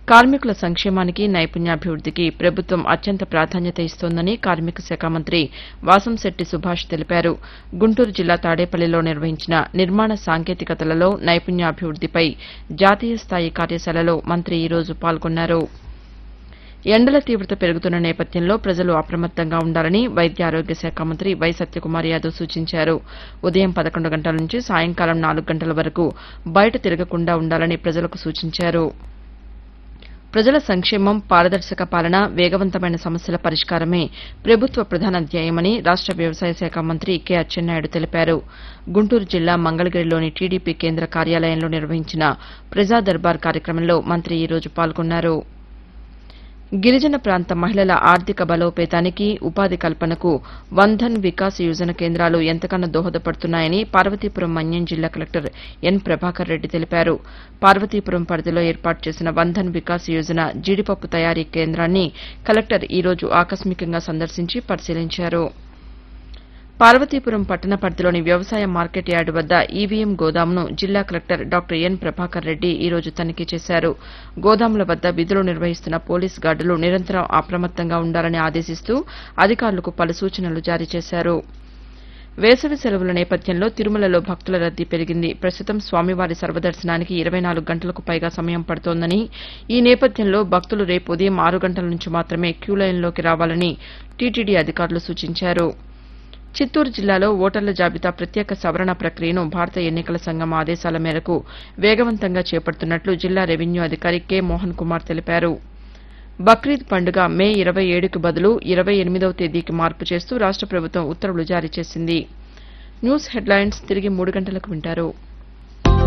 కార్మికుల సంక్షేమానికి నైపుణ్యాభివృద్దికి ప్రభుత్వం అత్యంత ప్రాధాన్యత ఇస్తోందని కార్మిక శాఖ మంత్రి వాసంశెట్టి సుభాష్ తెలిపారు గుంటూరు జిల్లా తాడేపల్లిలో నిర్వహించిన నిర్మాణ సాంకేతికతలలో నైపుణ్యాభివృద్దిపై జాతీయ స్థాయి కార్యశాలలో మంత్రి ఈ రోజు పాల్గొన్నారు ఎండల తీవ్రత పెరుగుతున్న నేపథ్యంలో ప్రజలు అప్రమత్తంగా ఉండాలని వైద్య ఆరోగ్య శాఖ మంత్రి వై సత్యకుమార్ యాదవ్ సూచించారు ఉదయం పదకొండు గంటల నుంచి సాయంకాలం నాలుగు గంటల వరకు బయట తిరగకుండా ఉండాలని ప్రజలకు సూచించారు ప్రజల సంక్షేమం పారదర్శక పాలన వేగవంతమైన సమస్యల పరిష్కారమే ప్రభుత్వ ప్రధాన ధ్యేయమని రాష్ట వ్యవసాయ శాఖ మంత్రి కె అచ్చెన్నాయుడు తెలిపారు గుంటూరు జిల్లా మంగళగిరిలోని టీడీపీ కేంద్ర కార్యాలయంలో నిర్వహించిన ప్రజా దర్బార్ కార్యక్రమంలో మంత్రి ఈ రోజు పాల్గొన్నారు గిరిజన ప్రాంత మహిళల ఆర్థిక బలోపేతానికి ఉపాధి కల్పనకు వంధన్ వికాస్ యోజన కేంద్రాలు ఎంతగానో దోహదపడుతున్నాయని పార్వతీపురం మన్యం జిల్లా కలెక్టర్ ఎన్ ప్రభాకర్ రెడ్డి తెలిపారు పార్వతీపురం పరిధిలో ఏర్పాటు చేసిన వంధన్ వికాస్ యోజన జీడిపప్పు తయారీ కేంద్రాన్ని కలెక్టర్ ఈ రోజు ఆకస్మికంగా సందర్శించి పరిశీలించారు పార్వతీపురం పట్టణ పరిధిలోని వ్యవసాయ మార్కెట్ యార్డు వద్ద ఈవీఎం గోదామును జిల్లా collector doctor N Prabhakar Reddy ఈ రోజు తనిఖీ చేశారు గోదాముల వద్ద విధులు నిర్వహిస్తున్న పోలీస్ గార్డులు నిరంతరం అప్రమత్తంగా ఉండాలని ఆదేశిస్తూ అధికారులకు పలు సూచనలు జారీ చేశారు వేసవి సెలవుల నేపథ్యంలో తిరుమలలో భక్తుల రద్దీ పెరిగింది ప్రస్తుతం స్వామివారి సర్వదర్శనానికి ఇరవై నాలుగు గంటలకు పైగా సమయం పడుతోందని ఈ నేపథ్యంలో భక్తులు రేపు ఉదయం ఆరు గంటల నుంచి మాత్రమే క్యూలైన్లోకి రావాలని టీటీడీ అధికారులు సూచించారు చిత్తూరు జిల్లాలో ఓటర్ల జాబితా ప్రత్యేక సవరణ ప్రక్రియను భారత ఎన్నికల సంఘం ఆదేశాల మేరకు వేగవంతంగా చేపడుతున్నట్లు జిల్లా రెవెన్యూ అధికారి కె మోహన్ కుమార్ తెలిపారు బక్రీద్ పండుగ మే ఇరవై ఏడుకి బదులు ఇరవై ఎనిమిదవ తేదీకి మార్పు చేస్తూ రాష్ట ప్రభుత్వం ఉత్తర్వులు జారీ చేసింది న్యూస్ హెడ్లైన్స్ తిరిగి మూడు గంటలకు వింటారు